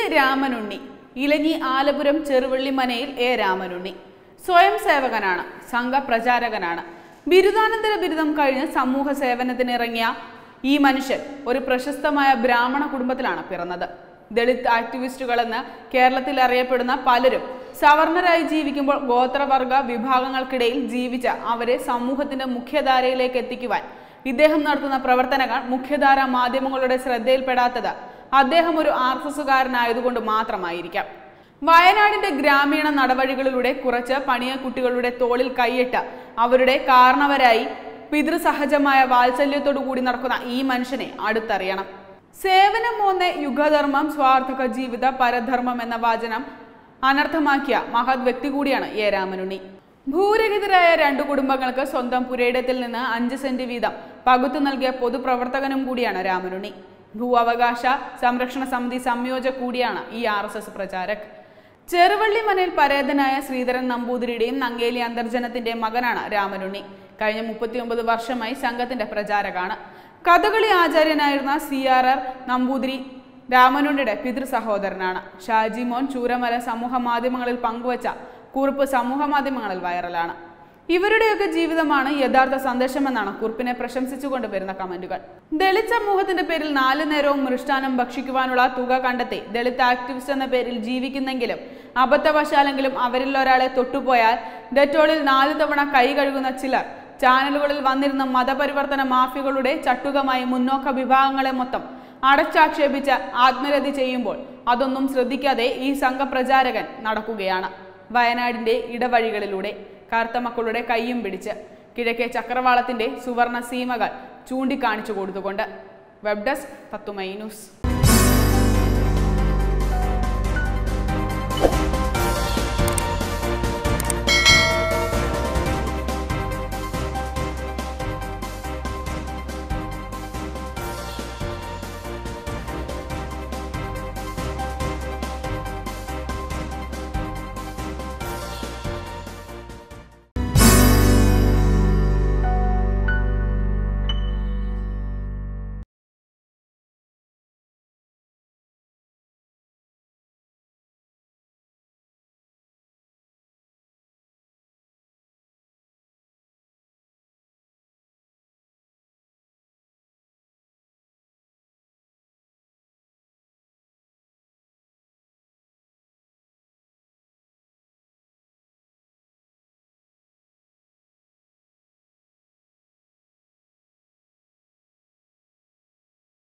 രാമനുണ്ണി ഇലഞ്ഞി ആലപുരം ചെറുവള്ളി മനയിൽ എ രാമനുണ്ണി സ്വയം സേവകനാണ് സംഘപ്രചാരകനാണ് ബിരുദാനന്തര ബിരുദം കഴിഞ്ഞ് സമൂഹ സേവനത്തിനിറങ്ങിയ ഈ മനുഷ്യൻ ഒരു പ്രശസ്തമായ ബ്രാഹ്മണ കുടുംബത്തിലാണ് പിറന്നത് ദളിത് ആക്ടിവിസ്റ്റുകളെന്ന് കേരളത്തിൽ അറിയപ്പെടുന്ന പലരും സവർണരായി ജീവിക്കുമ്പോൾ ഗോത്രവർഗ വിഭാഗങ്ങൾക്കിടയിൽ ജീവിച്ച അവരെ സമൂഹത്തിന്റെ മുഖ്യധാരയിലേക്ക് എത്തിക്കുവാൻ ഇദ്ദേഹം നടത്തുന്ന പ്രവർത്തനങ്ങൾ മുഖ്യധാര മാധ്യമങ്ങളുടെ ശ്രദ്ധയിൽപ്പെടാത്തത് അദ്ദേഹം ഒരു ആർ എസ് എസുകാരനായതുകൊണ്ട് മാത്രമായിരിക്കാം വയനാടിന്റെ ഗ്രാമീണ നടവഴികളിലൂടെ കുറച്ച് പണിയ കുട്ടികളുടെ തോളിൽ കൈയിട്ട് അവരുടെ കാരണവരായി പിതൃസഹജമായ വാത്സല്യത്തോടു കൂടി നടക്കുന്ന ഈ മനുഷ്യനെ അടുത്തറിയണം സേവനം മൂന്ന് യുഗധർമ്മം സ്വാർത്ഥക ജീവിത പരധർമ്മം എന്ന വാചനം അനർത്ഥമാക്കിയ മഹത് വ്യക്തി കൂടിയാണ് എ രാമനുണ്ണി ഭൂരഹിതരായ രണ്ടു കുടുംബങ്ങൾക്ക് സ്വന്തം പുരയിടത്തിൽ നിന്ന് അഞ്ച് സെന്റ് വീതം പകുത്തു നൽകിയ പൊതുപ്രവർത്തകനും കൂടിയാണ് രാമനുണ്ണി ഭൂ അവകാശ സംരക്ഷണ സമിതി സംയോജക കൂടിയാണ് ഈ R S S pracharak Cheruvally മനയിൽ പരേതനായ ശ്രീധരൻ നമ്പൂതിരിയുടെയും നങ്കേലി അന്തർജനത്തിന്റെ മകനാണ് രാമനുണ്ണി കഴിഞ്ഞ മുപ്പത്തിയൊമ്പത് വർഷമായി സംഘത്തിന്റെ പ്രചാരകാണ് കഥകളി ആചാര്യനായിരുന്ന സി ആർ ആർ നമ്പൂതിരി രാമനുണ്ണിയുടെ പിതൃ സഹോദരനാണ് ഷാജി മോൻ ചൂരമല സമൂഹ മാധ്യമങ്ങളിൽ പങ്കുവച്ച കുറിപ്പ് സമൂഹ മാധ്യമങ്ങളിൽ വൈറലാണ് ഇവരുടെയൊക്കെ ജീവിതമാണ് യഥാർത്ഥ സന്ദേശമെന്നാണ് കുറിപ്പിനെ പ്രശംസിച്ചുകൊണ്ട് വരുന്ന കമന്റുകൾ ദളിത് സമൂഹത്തിന്റെ പേരിൽ നാല് നേരവും മൃഷ്ടാനം ഭക്ഷിക്കുവാനുള്ള തുക കണ്ടെത്തി ദളിത് ആക്ടിവിസ്റ്റ് എന്ന പേരിൽ ജീവിക്കുന്നെങ്കിലും അബദ്ധവശാലെങ്കിലും അവരിൽ ഒരാളെ തൊട്ടുപോയാൽ ഡെറ്റോളിൽ നാല് തവണ കൈ കഴുകുന്ന ചിലർ ചാനലുകളിൽ വന്നിരുന്ന മതപരിവർത്തന മാഫിയകളുടെ ചട്ടുകമായി മുന്നോക്ക വിഭാഗങ്ങളെ മൊത്തം അടച്ചാക്ഷേപിച്ച് ആത്മരതി ചെയ്യുമ്പോൾ അതൊന്നും ശ്രദ്ധിക്കാതെ ഈ സംഘപ്രചാരകൻ നടക്കുകയാണ് വയനാടിന്റെ ഇടവഴികളിലൂടെ കറുത്ത മക്കളുടെ കൈയും പിടിച്ച് കിഴക്കേ ചക്രവാളത്തിന്റെ സുവർണ സീമകൾ ചൂണ്ടിക്കാണിച്ചു കൊടുത്തുകൊണ്ട് വെബ് ഡെസ്ക് തത്തുമൈ ന്യൂസ്